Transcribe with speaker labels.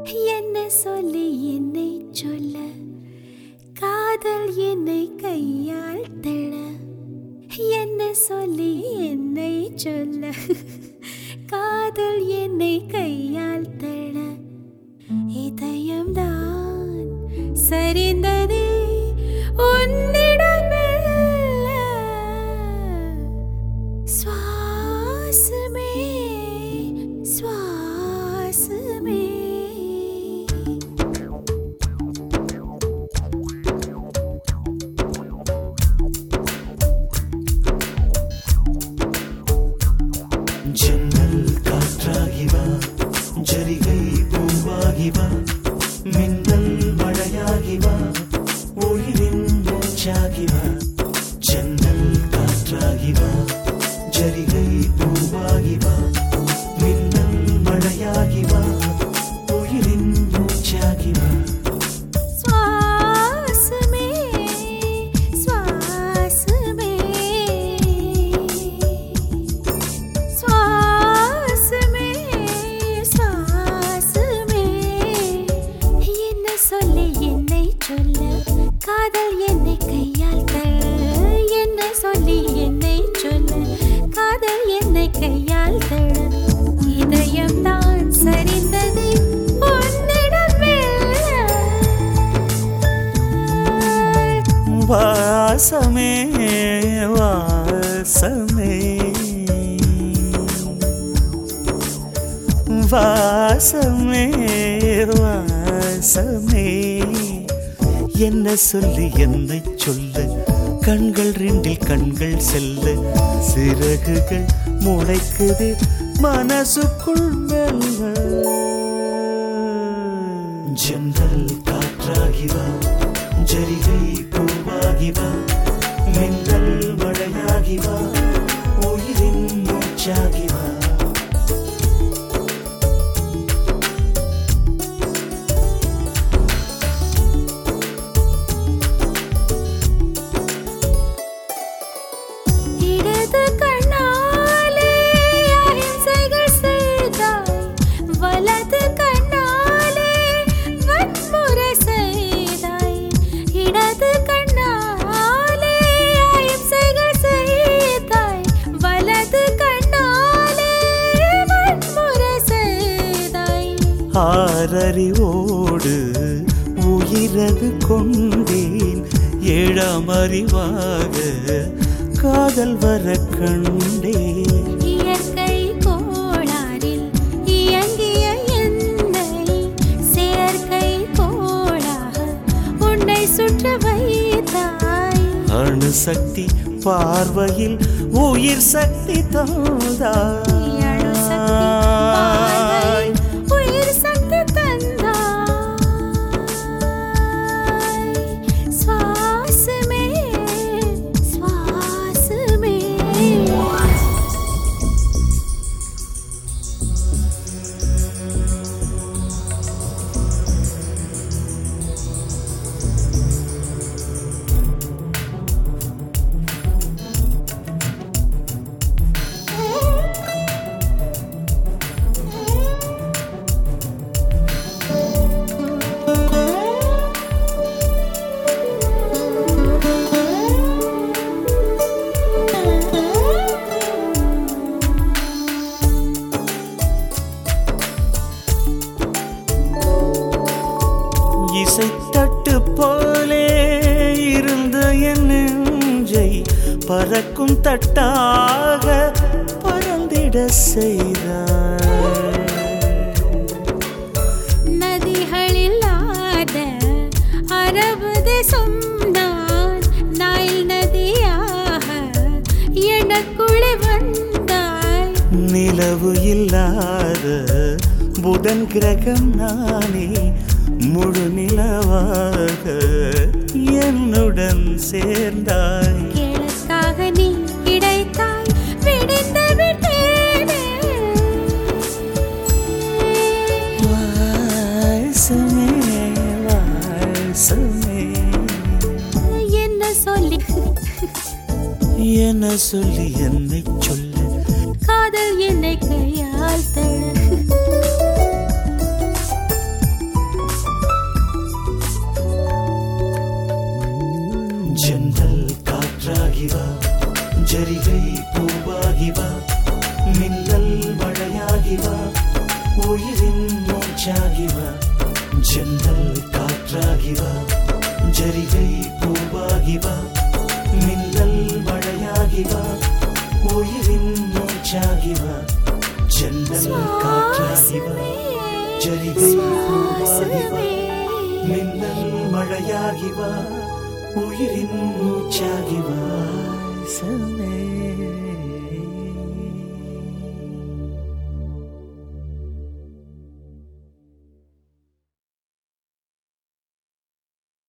Speaker 1: என்ன சொல்லி என்னை சொல்ல காதல் என்னை கையால் தள்ள என்ன சொல்லி என்னை சொல்ல காதல் என்னை கையால் தள்ள இதயம்தான் சரிந்ததே உன்னிடமெல்ல சுவாசமே சுவாசமே
Speaker 2: ஜன்னல் காற்றாகிவா ஜரிகை பூவாகிவா மின்னல் மழையாகிவா உயிரின் மூச்சாகிவா ஜன்னல் காற்றாகிவா ஜரிகை பூவாகிவா மின்னல் மழையாகிவா உயிரின் மூச்சாகிவா
Speaker 1: சுவாசமே சுவாசமே சுவாசமே சுவாசமே என்ன சொல்லி என்னை சொல்ல காதல் என்னை கையால் தள்ள என்ன சொல்லி என்னை சொல்ல காதல் என்னை கையால் தள்ள இதயம் தான் சரிந்தது உன்னிடம்
Speaker 2: வாசமே வாசமே வாசமே வாசமே என்ன சொல்லி என்னை சொல்ல கண்கள் ரெண்டில் கண்கள் செல்ல சிறகுகள் முளைக்குது மனசுக்குள் மெல்ல ஜன்னல் காற்றாகிவா ஜரிகை பூவாகிவா மின்னல் மழையாகிவா உயிரின் மூச்சாகிவா
Speaker 1: இடது கண்ணாலே அಹಿಂಸைகள் செய்தாய் வலது கண்ணாலே வன்முறை செய்தாய் இடது கண்ணாலே அಹಿಂசைகள் செய்தாய் வலது கண்ணாலே வன்முறை செய்தாய்
Speaker 2: ஆறறிவோடு உயிரது கொண்டேன் ஏழாம் அறிவாக காதல் வர கண்டேன்
Speaker 1: இயற்கை கோளாறில் இயங்கிய என்னை செயற்கை கோளாக உன்னை சுற்ற வைத்தாய்
Speaker 2: அணு சக்தி பார்வையில் உயிர் சக்தி தந்தாய்
Speaker 1: நீ அணு சக்தி பார்வையில் உயிர் சக்தி தந்தாய் சுவாசமே சுவாசமே
Speaker 2: இசைத்தட்டு போலே இருந்த என் நெஞ்சை பறக்கும் தட்டாக பறந்திட செய்தாய்
Speaker 1: நதிகளில்லாத அரபு தேசம் நான் நைல் நதியாக எனக்குள்ளே வந்தாய்
Speaker 2: நிலவு இல்லாத புதன் கிரகம் நானே முழு நிலவாக என்னுடன் சேர்ந்தாய்
Speaker 1: கிழக்காக நீ கிடைத்தாய் விடிந்து விட்டேனே
Speaker 2: வாசமே வாசமே
Speaker 1: என்ன சொல்லி
Speaker 2: என சொல்லி என்னை சொல்ல
Speaker 1: காதல் என்னை கையால் தழ
Speaker 2: ஜரிகை பூவாகி வா மின்னல் மழையாகி வா உயிரின் மூச்சாகி வா ஜன்னல் காற்றாகி வா ஜரிகை பூவாகி வா மின்னல் மழையாகி வா உயிரின் மூச்சாகி வா ஜன்னல் காற்றாகி வா ஜரிகை பூவாகி வா மின்னல் மழையாகி வா உயிரின் மூச்சாகி வா சமே